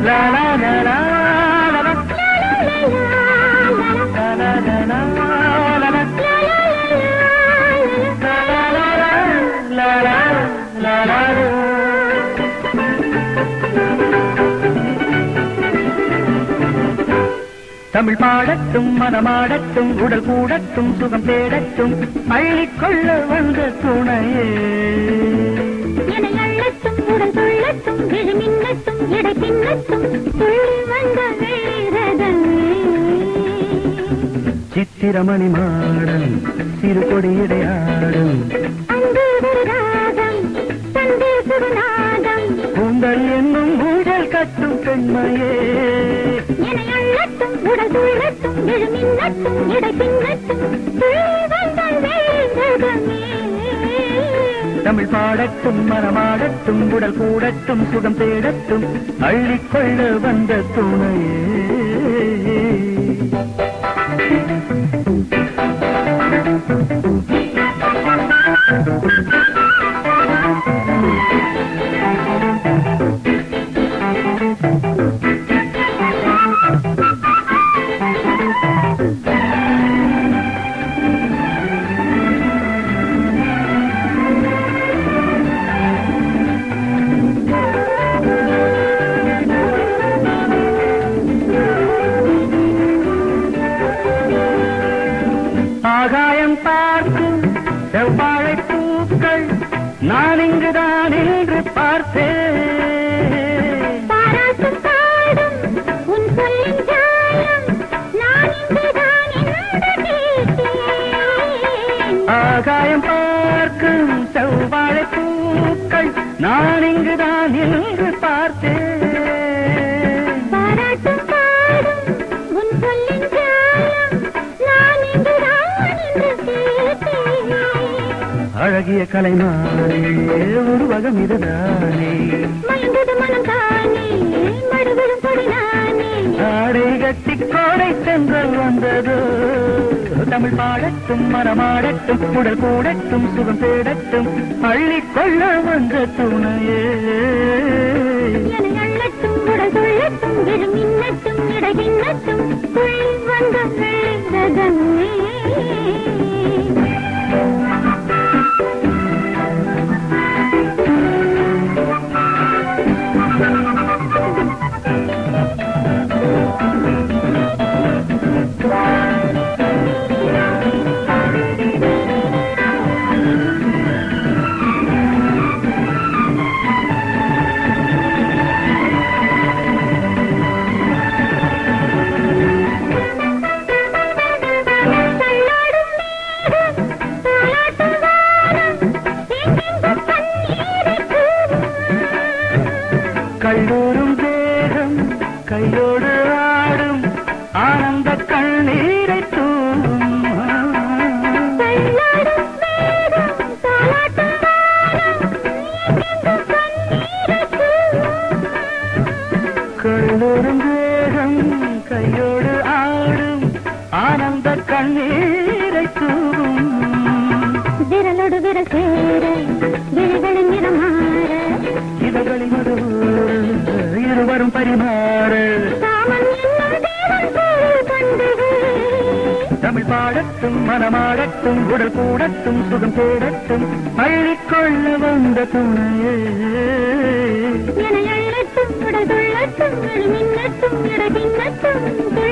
லா லா லா லா லா லா. லா லா லா லா லா லா. லா லா லா லா லா லா லா லா லா. தமிழ் பாடட்டும் மனமாடட்டும் உடல் கூடட்டும் சுகம் தேடட்டும் அள்ளிக்கொள்ள வந்த துணையே என்னை அள்ளட்டும் உடல் துள்ளட்டும் விழி மின்னட்டும் இடை பின்னட்டும் துள்ளி வந்த வீரதமே சித்திரமணி மாடம் சிறு கொடியிடையாடும் அன்பு ஒரு ராகம் தந்தே சுடுநாதம் கூந்தல் என்னும் ஊழல் கட்டும் பெண்மையே என்னை அள்ளட்டும் உடல் துள்ளட்டும் விழி மின்னட்டும் இடை பின்னட்டும் துள்ளி வந்த வீரதமே தமிழ் பாடட்டும் மனமாடட்டும் உடல் கூடட்டும் சுகம் தேடட்டும் அள்ளிக்கொள்ள வந்த துணையே ஆகாயம் பார்க்கும் செவ்வாழை பூக்கள் நான் இங்குதான் என்று பார்த்தேன் பாராட்டும் பாடும் உன் சொல்லின் ஜாலம் நான் இங்குதான் என்று கேட்டேன் ஆகாயம் பார்க்கும் செவ்வாழை பூக்கள் நான் இங்குதான் என்று பார்த்தேன் பாராட்டும் பாடும் உன் சொல்லின் ஜாலம் நான் இங்குதான் என்று கேட்டேன் அழகிய கலைமானே உருவகம் இதுதானே மயங்குது மனம் தானே மடுவிடும் கொடி நானே ஆடை கட்டி கோடை சென்றல் வந்ததோ தமிழ் பாடட்டும் மரமாடட்டும் உடல் கூடட்டும் சுகம் தேடட்டும் அள்ளிக்கொள்ள வந்த துணையே என்னை அள்ளட்டும் உடல் துள்ளட்டும் விழு மின்னட்டும் இடை பின்னட்டும் துள்ளி வந்த ரதமே தள்ளாடும் மேகம், தாலாட்டும் வானம், தேங்கின்ற பன்னீரைத் தூவும். கல்லூரும் தேகம் கையோடு ஆடும் ஆனந்த கண்ணீரை தூவும் தள்ளாடும் மேகம், தாலாட்டும் வானம், தேங்கின்ற பன்னீரைத் தூவும். கல்லூரும் தேகம் கையோடு ஆடும் ஆனந்த கண்ணீரை தூவும் விரலோடு விரல் சேர விழிகளின் நிறம் மாற இதழ்களில் ஒரு இருவரும் பரிமாற காமன் என்னும் தேவன் போல் கண்டது தமிழ் பாடட்டும் மனமாடட்டும் உடல் கூடட்டும் சுகம் தேடட்டும் அள்ளிக்கொள்ள வந்த துணையே என எள்ளட்டும் உடல் துள்ளட்டும் விழி மின்னட்டும் இட பின்னட்டும்